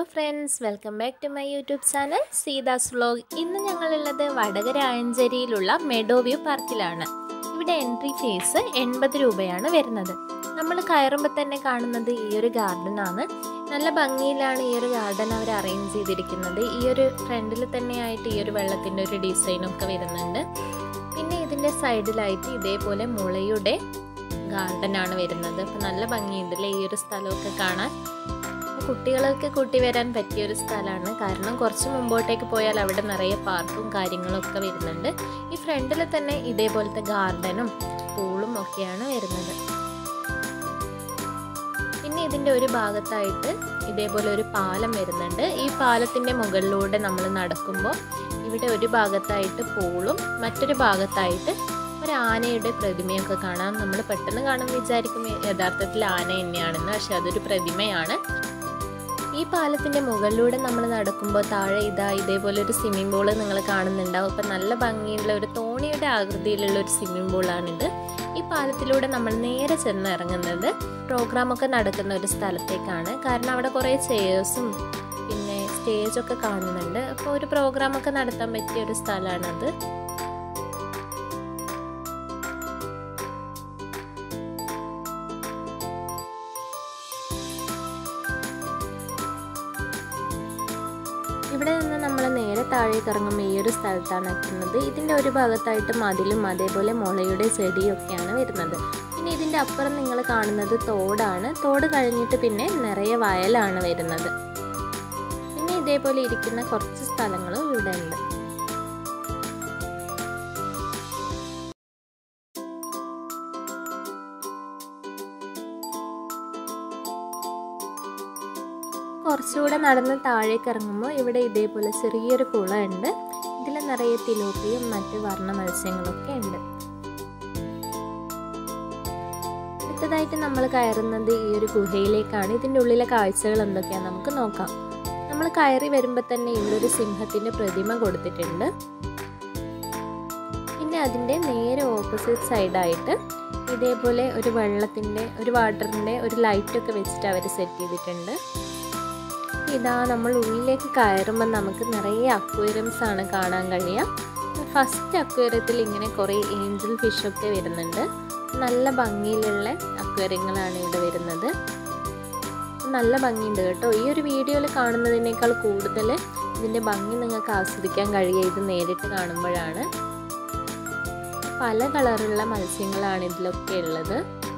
hello friends welcome back to my YouTube channel Seetha's vlog ഇന്ന് ഞങ്ങളുള്ളത് വടകര ആയഞ്ചേരിയിലുള്ള മെഡോ വ്യൂ പാർക്കിലാണ് ഇവിടെ എൻട്രി ഫീസ് എൺപത് രൂപയാണ് വരുന്നത് നമ്മൾ കയറുമ്പോൾ തന്നെ കാണുന്നത് ഈ ഒരു ഗാർഡനാണ് നല്ല ഭംഗിയിലാണ് ഈ ഒരു ഗാർഡൻ അവർ അറേഞ്ച് ചെയ്തിരിക്കുന്നത് ഈ ഒരു ഫ്രണ്ടിൽ തന്നെയായിട്ട് ഈ ഒരു വെള്ളത്തിൻ്റെ ഒരു ഡിസൈനൊക്കെ വരുന്നുണ്ട് പിന്നെ ഇതിൻ്റെ സൈഡിലായിട്ട് ഇതേപോലെ മുളയുടെ ഗാർഡനാണ് വരുന്നത് അപ്പം നല്ല ഭംഗിയുണ്ടല്ലേ ഈ ഒരു സ്ഥലമൊക്കെ കാണാൻ കുട്ടികൾക്ക് കൂട്ടി വരാൻ പറ്റിയ ഒരു സ്ഥലമാണ് കാരണം കുറച്ച് മുമ്പോട്ടേക്ക് പോയാൽ അവിടെ നിറയെ പാർക്കും കാര്യങ്ങളും ഒക്കെ വരുന്നുണ്ട് ഈ ഫ്രണ്ടിൽ തന്നെ ഇതേപോലത്തെ ഗാർഡനും പൂളും ഒക്കെയാണ് വരുന്നത് പിന്നെ ഇതിൻ്റെ ഒരു ഭാഗത്തായിട്ട് ഇതേപോലെ ഒരു പാലം വരുന്നുണ്ട് ഈ പാലത്തിൻ്റെ മുകളിലൂടെ നമ്മൾ നടക്കുമ്പോൾ ഇവിടെ ഒരു ഭാഗത്തായിട്ട് പൂളും മറ്റൊരു ഭാഗത്തായിട്ട് ഒരു ആനയുടെ പ്രതിമയൊക്കെ കാണാം നമ്മൾ പെട്ടെന്ന് കാണുമ്പോൾ വിചാരിക്കും യഥാർത്ഥത്തിൽ ആന തന്നെയാണെന്ന് പക്ഷെ അതൊരു പ്രതിമയാണ് ഈ പാലത്തിൻ്റെ മുകളിലൂടെ നമ്മൾ നടക്കുമ്പോൾ താഴെ ഇതാ ഇതേപോലെ ഒരു സ്വിമ്മിംഗ് പൂള് നിങ്ങൾ കാണുന്നുണ്ടാവും അപ്പം നല്ല ഭംഗിയുള്ള ഒരു തോണിയുടെ ആകൃതിയിലുള്ള ഒരു സ്വിമ്മിംഗ് പൂളാണിത് ഈ പാലത്തിലൂടെ നമ്മൾ നേരെ ചെന്ന് ഇറങ്ങുന്നത് പ്രോഗ്രാമൊക്കെ നടക്കുന്ന ഒരു സ്ഥലത്തേക്കാണ് കാരണം അവിടെ കുറേ ചെയേഴ്സും പിന്നെ സ്റ്റേജൊക്കെ കാണുന്നുണ്ട് അപ്പോൾ ഒരു പ്രോഗ്രാമൊക്കെ നടത്താൻ പറ്റിയ ഒരു സ്ഥലമാണത് ഇവിടെ നിന്ന് നമ്മൾ നേരെ താഴേക്ക് ഇറങ്ങുമ്പോൾ ഈ ഒരു സ്ഥലത്താണ് എത്തുന്നത് ഇതിൻ്റെ ഒരു ഭാഗത്തായിട്ട് മതിലും അതേപോലെ മുളയുടെ ചെടിയൊക്കെയാണ് വരുന്നത് പിന്നെ ഇതിൻ്റെ അപ്പുറം നിങ്ങൾ കാണുന്നത് തോടാണ് തോട് കഴിഞ്ഞിട്ട് പിന്നെ നിറയെ വയലാണ് വരുന്നത് പിന്നെ ഇതേപോലെ ഇരിക്കുന്ന കുറച്ച് സ്ഥലങ്ങളും ഇവിടെ ഉണ്ട് കുറച്ചുകൂടെ നടന്ന് താഴേക്ക് ഇറങ്ങുമ്പോൾ ഇവിടെ ഇതേപോലെ ചെറിയൊരു കുളമുണ്ട് ഇതിൽ നിറയെ തിലോപ്പിയും മറ്റ് വർണ്ണ മത്സ്യങ്ങളൊക്കെ ഉണ്ട് അടുത്തതായിട്ട് നമ്മൾ കയറുന്നത് ഈ ഒരു ഗുഹയിലേക്കാണ് ഇതിൻ്റെ ഉള്ളിലെ കാഴ്ചകൾ എന്തൊക്കെയാണ് നമുക്ക് നോക്കാം നമ്മൾ കയറി വരുമ്പോൾ തന്നെ ഇവിടെ ഒരു സിംഹത്തിൻ്റെ പ്രതിമ കൊടുത്തിട്ടുണ്ട് പിന്നെ അതിൻ്റെ നേരെ ഓപ്പോസിറ്റ് സൈഡായിട്ട് ഇതേപോലെ ഒരു വെള്ളത്തിൻ്റെ ഒരു വാട്ടറിൻ്റെ ഒരു ലൈറ്റൊക്കെ വെച്ചിട്ട് അവർ സെറ്റ് ചെയ്തിട്ടുണ്ട് ഇതാ നമ്മൾ ഉള്ളിലേക്ക് കയറുമ്പോൾ നമുക്ക് നിറയെ അക്വേറിയംസ് ആണ് കാണാൻ കഴിയുക ഫസ്റ്റ് അക്വേറിയത്തിൽ ഇങ്ങനെ കുറേ ഏഞ്ചൽ ഫിഷൊക്കെ വരുന്നുണ്ട് നല്ല ഭംഗിയിലുള്ള അക്വേറിയങ്ങളാണ് ഇവിടെ വരുന്നത് നല്ല ഭംഗിയുണ്ട് കേട്ടോ ഈ ഒരു വീഡിയോയിൽ കാണുന്നതിനേക്കാൾ കൂടുതൽ ഇതിൻ്റെ ഭംഗി നിങ്ങൾക്ക് ആസ്വദിക്കാൻ കഴിയുക ഇത് നേരിട്ട് കാണുമ്പോഴാണ് പല കളറുള്ള മത്സ്യങ്ങളാണ് ഇതിലൊക്കെ ഉള്ളത്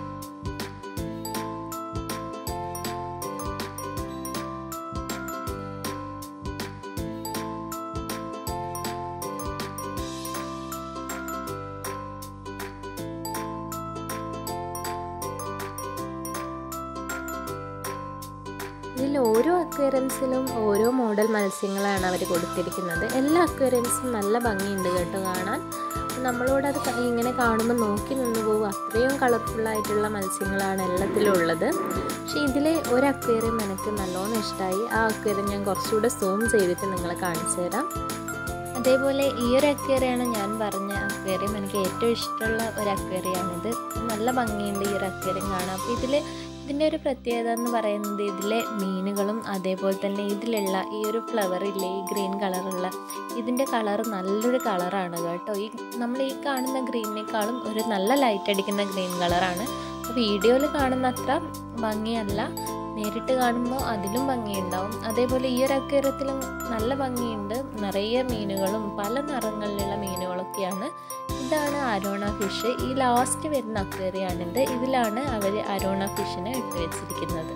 ഇതിൽ ഓരോ അക്വേറിയംസിലും ഓരോ മോഡൽ മത്സ്യങ്ങളാണ് അവർ കൊടുത്തിരിക്കുന്നത് എല്ലാ അക്വേറിയംസും നല്ല ഭംഗിയുണ്ട് കേട്ടോ കാണാൻ നമ്മളോട് അത് ഇങ്ങനെ കാണുമ്പോൾ നോക്കി നിന്ന് പോകും അത്രയും കളർഫുള്ളായിട്ടുള്ള മത്സ്യങ്ങളാണ് എല്ലാത്തിലും ഉള്ളത് പക്ഷേ ഇതിലെ ഒരു അക്വേറിയം എനിക്ക് നല്ലോണം ഇഷ്ടമായി ആ അക്വേറിയം ഞാൻ കുറച്ചുകൂടെ സൂം ചെയ്തിട്ട് നിങ്ങളെ കാണിച്ചു തരാം അതേപോലെ ഈ ഒരു അക്വേറിയാണ് ഞാൻ പറഞ്ഞ അക്വേറിയം എനിക്ക് ഏറ്റവും ഇഷ്ടമുള്ള ഒരു അക്വേറിയാണിത് നല്ല ഭംഗിയുണ്ട് ഈ ഒരു അക്വേറിയം കാണാം അപ്പോൾ ഇതിൽ ഇതിൻ്റെ ഒരു പ്രത്യേകത എന്ന് പറയുന്നത് ഇതിലെ മീനുകളും അതേപോലെ തന്നെ ഇതിലുള്ള ഈ ഒരു ഫ്ലവർ ഇല്ലേ ഈ ഗ്രീൻ കളറുള്ള ഇതിൻ്റെ കളർ നല്ലൊരു കളറാണ് കേട്ടോ ഈ നമ്മൾ ഈ കാണുന്ന ഗ്രീനിനേക്കാളും ഒരു നല്ല ലൈറ്റ് അടിക്കുന്ന ഗ്രീൻ കളറാണ് വീഡിയോയിൽ കാണുന്ന അത്ര ഭംഗിയല്ല നേരിട്ട് കാണുമ്പോൾ അതിലും ഭംഗിയുണ്ടാവും അതേപോലെ ഈ ഒരു അക്വേറിയത്തിലും നല്ല ഭംഗിയുണ്ട് നിറയെ മീനുകളും പല നിറങ്ങളിലുള്ള മീനുകളൊക്കെയാണ് ഇതാണ് അരോണ ഫിഷ് ഈ ലാസ്റ്റ് വരുന്ന അക്വേറിയാണിത് ഇതിലാണ് അവർ അരോണ ഫിഷിനെ ഇട്ട് വെച്ചിരിക്കുന്നത്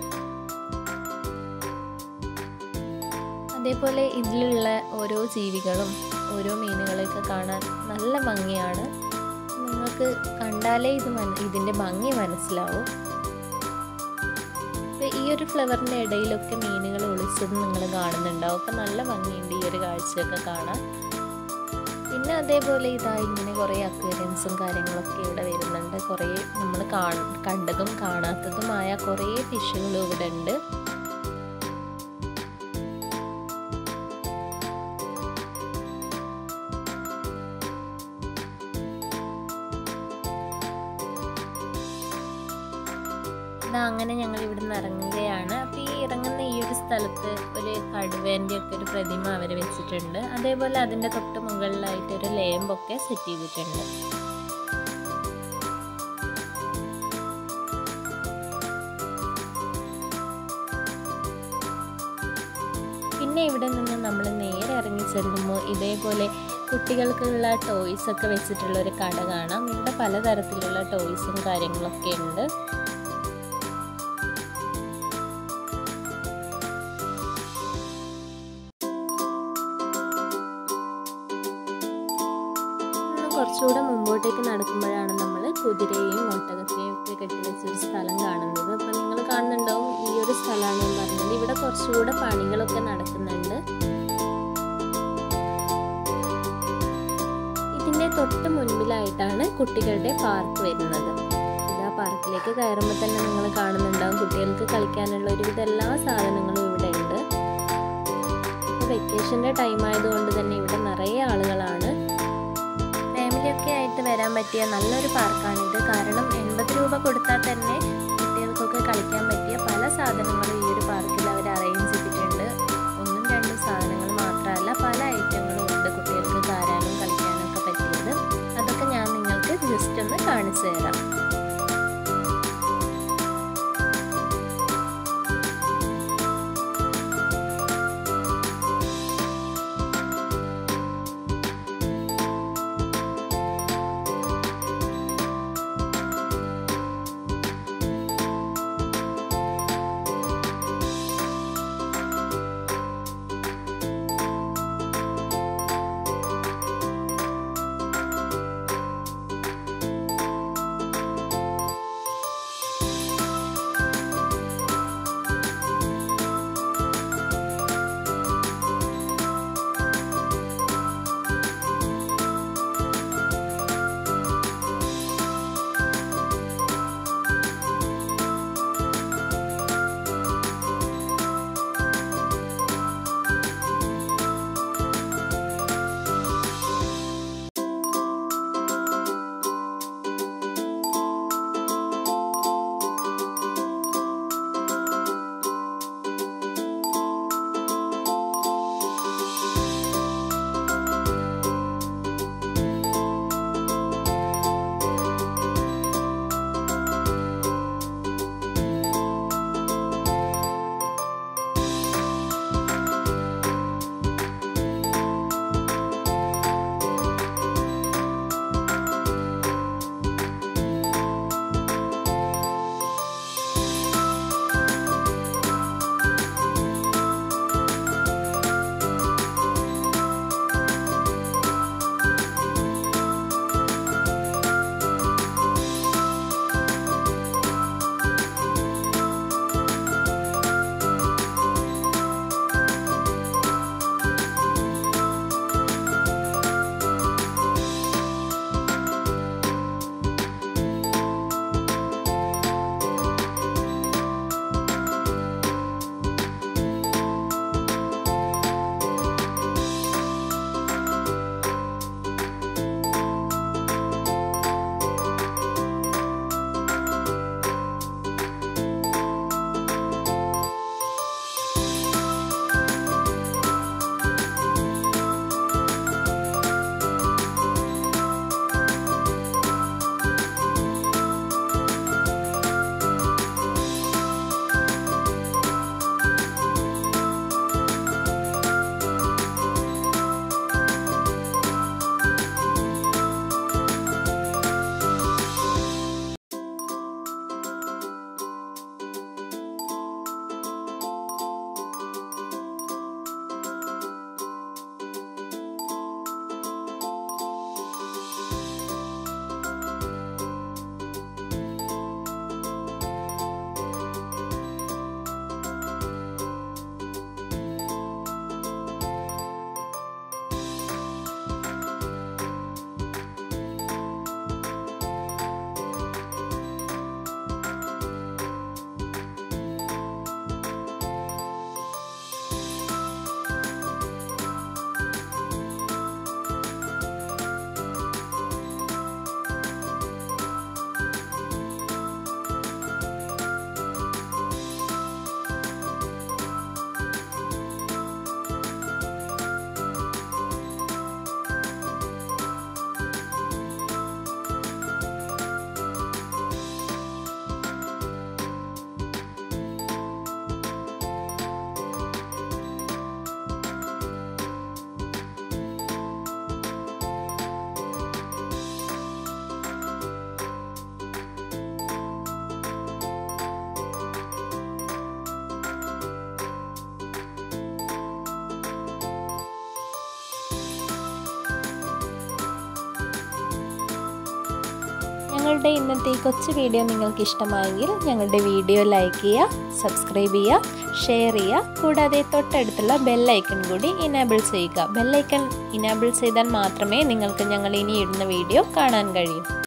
അതേപോലെ ഇതിലുള്ള ഓരോ ജീവികളും ഓരോ മീനുകളെയൊക്കെ കാണാൻ നല്ല ഭംഗിയാണ് നിങ്ങൾക്ക് കണ്ടാലേ ഇത് ഇതിൻ്റെ ഭംഗി മനസ്സിലാവും ഈ ഒരു ഫ്ലവറിൻ്റെ ഇടയിലൊക്കെ മീനുകൾ ഒളിച്ചത് നിങ്ങൾ കാണുന്നുണ്ടാവും അപ്പം നല്ല ഭംഗിയുണ്ട് ഈ ഒരു കാഴ്ചയൊക്കെ കാണാൻ പിന്നെ അതേപോലെ ഇതാ ഇങ്ങനെ കുറേ അക്വേറിയംസും കാര്യങ്ങളൊക്കെ ഇവിടെ വരുന്നുണ്ട് കുറേ നമ്മൾ കണ്ടതും കാണാത്തതുമായ കുറേ ഫിഷുകളും ഇവിടെ ഉണ്ട് ഇതാ അങ്ങനെ ഞങ്ങൾ ഇവിടെ നിന്ന് ഇറങ്ങുകയാണ് അപ്പോൾ ഈ ഇറങ്ങുന്ന ഈ ഒരു സ്ഥലത്ത് ഒരു കടുവേൻ്റെ ഒക്കെ ഒരു പ്രതിമ അവർ വെച്ചിട്ടുണ്ട് അതേപോലെ അതിൻ്റെ തൊട്ട് മുകളിലായിട്ട് ഒരു ലേമ്പൊക്കെ സെറ്റ് ചെയ്തിട്ടുണ്ട് പിന്നെ ഇവിടെ നിന്ന് നമ്മൾ നേരെ ഇറങ്ങി ചെല്ലുമ്പോൾ ഇതേപോലെ കുട്ടികൾക്കുള്ള ടോയ്സ് ഒക്കെ വെച്ചിട്ടുള്ള ഒരു കട കാണാം ഇവിടെ പലതരത്തിലുള്ള ടോയ്സും കാര്യങ്ങളൊക്കെ ഉണ്ട് കുറച്ചുകൂടെ മുമ്പോട്ടേക്ക് നടക്കുമ്പോഴാണ് നമ്മൾ കുതിരയെയും ഒട്ടകത്തെയും ഒക്കെ കെട്ടിവെച്ചൊരു സ്ഥലം കാണുന്നത് അപ്പം നിങ്ങൾ കാണുന്നുണ്ടാവും ഈ ഒരു സ്ഥലമാണ് ഞാൻ പറഞ്ഞത് ഇവിടെ കുറച്ചുകൂടെ പണികളൊക്കെ നടക്കുന്നുണ്ട് ഇതിൻ്റെ തൊട്ട് മുൻപിലായിട്ടാണ് കുട്ടികളുടെ പാർക്ക് വരുന്നത് ഇതാ പാർക്കിലേക്ക് കയറുമ്പോൾ തന്നെ നിങ്ങൾ കാണുന്നുണ്ടാവും കുട്ടികൾക്ക് കളിക്കാനുള്ള ഒരുവിധ എല്ലാ സാധനങ്ങളും ഇവിടെ ഉണ്ട് വെക്കേഷൻ്റെ ടൈം ആയതുകൊണ്ട് തന്നെ ഇവിടെ നിറയെ ആളുകളാണ് ഫാമിലിയൊക്കെ ആയിട്ട് വരാൻ പറ്റിയ നല്ലൊരു പാർക്കാണിത് കാരണം എൺപത് രൂപ കൊടുത്താൽ തന്നെ കുട്ടികൾക്കൊക്കെ കളിക്കാൻ പറ്റിയ പല സാധനങ്ങളും ഈ ഒരു പാർക്കിൽ അവർ അറേഞ്ച് ചെയ്തിട്ടുണ്ട് ഒന്നും രണ്ടും സാധനങ്ങൾ മാത്രമല്ല പല ഐറ്റങ്ങളും ഉണ്ട് കുട്ടികൾക്ക് കയറാനും കളിക്കാനും ഒക്കെ പറ്റിയത് അതൊക്കെ ഞാൻ നിങ്ങൾക്ക് ജസ്റ്റ് ഒന്ന് കാണിച്ചു തരാം ഞങ്ങളുടെ ഇന്നത്തെ ഈ കൊച്ചു വീഡിയോ നിങ്ങൾക്ക് ഇഷ്ടമായെങ്കിൽ ഞങ്ങളുടെ വീഡിയോ ലൈക്ക് ചെയ്യുക സബ്സ്ക്രൈബ് ചെയ്യുക ഷെയർ ചെയ്യുക കൂടാതെ തൊട്ടടുത്തുള്ള ബെല്ലൈക്കൺ കൂടി ഇനേബിൾ ചെയ്യുക ബെല്ലൈക്കൺ ഇനേബിൾ ചെയ്താൽ മാത്രമേ നിങ്ങൾക്ക് ഞങ്ങൾ ഇനി ഇടുന്ന വീഡിയോ കാണാൻ കഴിയൂ